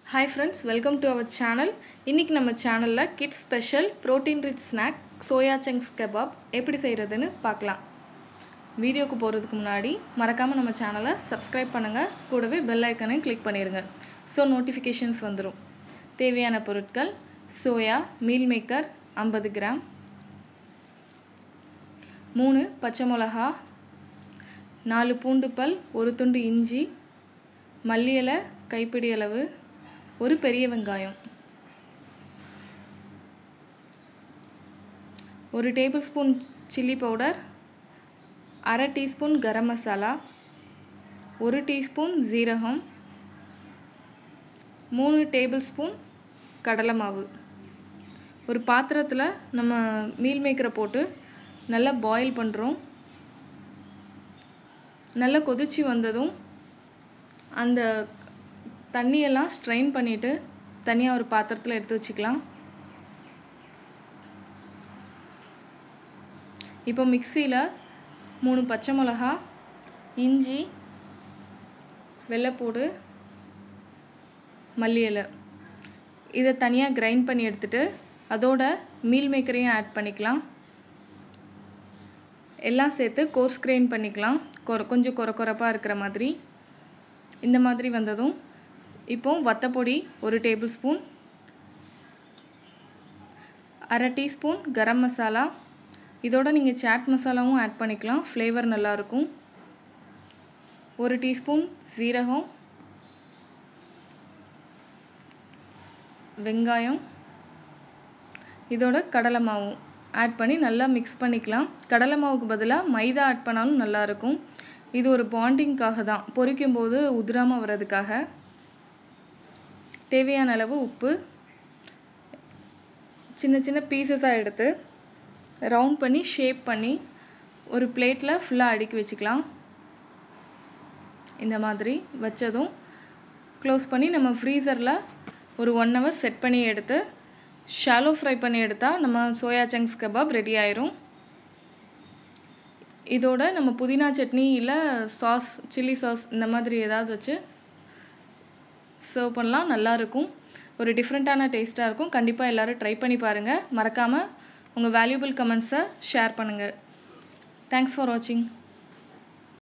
hi friends welcome to our channel இன்றைக்கி நம்ம சேனலில் kids special protein rich snack soya chunks kebab எப்படி செய்கிறதுன்னு பார்க்கலாம் வீடியோக்கு போகிறதுக்கு முன்னாடி மறக்காமல் நம்ம சேனலை சப்ஸ்கிரைப் பண்ணுங்கள் கூடவே பெல் ஐக்கனையும் கிளிக் பண்ணிடுங்க ஸோ நோட்டிஃபிகேஷன்ஸ் வந்துடும் தேவையான பொருட்கள் சோயா மீல் மேக்கர் ஐம்பது கிராம் மூணு பச்சை மிளகா நாலு பூண்டு பல் ஒரு துண்டு இஞ்சி மல்லி இலை கைப்பிடி அளவு ஒரு பெரிய வெங்காயம் ஒரு டேபிள் ஸ்பூன் சில்லி பவுடர் அரை டீஸ்பூன் கரம் மசாலா ஒரு டீஸ்பூன் ஜீரகம் மூணு டேபிள் ஸ்பூன் கடலை மாவு ஒரு பாத்திரத்தில் நம்ம மீல் மேக்கரை போட்டு நல்லா பாயில் பண்ணுறோம் நல்லா கொதிச்சு வந்ததும் அந்த தண்ணியெல்லாம் ஸ்ட்ரெயின் பண்ணிவிட்டு தனியாக ஒரு பாத்திரத்தில் எடுத்து வச்சுக்கலாம் இப்போ மிக்சியில் மூணு பச்சை மிளகா இஞ்சி வெள்ளைப்பூடு மல்லி இலை இதை தனியாக கிரைண்ட் பண்ணி எடுத்துட்டு அதோட மீல் மேக்கரையும் ஆட் பண்ணிக்கலாம் எல்லாம் சேர்த்து கோர்ஸ் கிரைண்ட் பண்ணிக்கலாம் கொர கொஞ்சம் கொர கொரப்பாக இருக்கிற மாதிரி இந்த மாதிரி வந்ததும் இப்போ வத்தப்பொடி ஒரு டேபிள் ஸ்பூன் அரை டீஸ்பூன் கரம் மசாலா இதோட நீங்கள் சாட் மசாலாவும் ஆட் பண்ணிக்கலாம் ஃப்ளேவர் நல்லாயிருக்கும் ஒரு டீஸ்பூன் சீரகம் வெங்காயம் இதோட கடலை மாவும் ஆட் பண்ணி நல்லா மிக்ஸ் பண்ணிக்கலாம் கடலை மாவுக்கு பதிலாக மைதா ஆட் பண்ணாலும் நல்லாயிருக்கும் இது ஒரு பாண்டிங்காக தான் பொரிக்கும் போது உதிராமல் வர்றதுக்காக தேவையான அளவு உப்பு சின்ன சின்ன பீசஸாக எடுத்து ரவுண்ட் பண்ணி ஷேப் பண்ணி ஒரு பிளேட்டில் ஃபுல்லாக அடுக்கி வச்சுக்கலாம் இந்த மாதிரி வச்சதும் க்ளோஸ் பண்ணி நம்ம ஃப்ரீசரில் ஒரு ஒன் ஹவர் செட் பண்ணி எடுத்து ஷாலோ ஃப்ரை பண்ணி எடுத்தால் நம்ம சோயா சங்க்ஸ் கபாப் ரெடி ஆயிரும் இதோட நம்ம புதினா சட்னி இல்லை சாஸ் சில்லி சாஸ் இந்த மாதிரி ஏதாவது வச்சு சர்வ் பண்ணலாம் நல்லாயிருக்கும் ஒரு டிஃப்ரெண்ட்டான டேஸ்ட்டாக இருக்கும் கண்டிப்பாக எல்லோரும் ட்ரை பண்ணி பாருங்கள் மறக்காமல் உங்கள் வேல்யூபிள் கமெண்ட்ஸை ஷேர் பண்ணுங்கள் தேங்க்ஸ் ஃபார் வாட்சிங்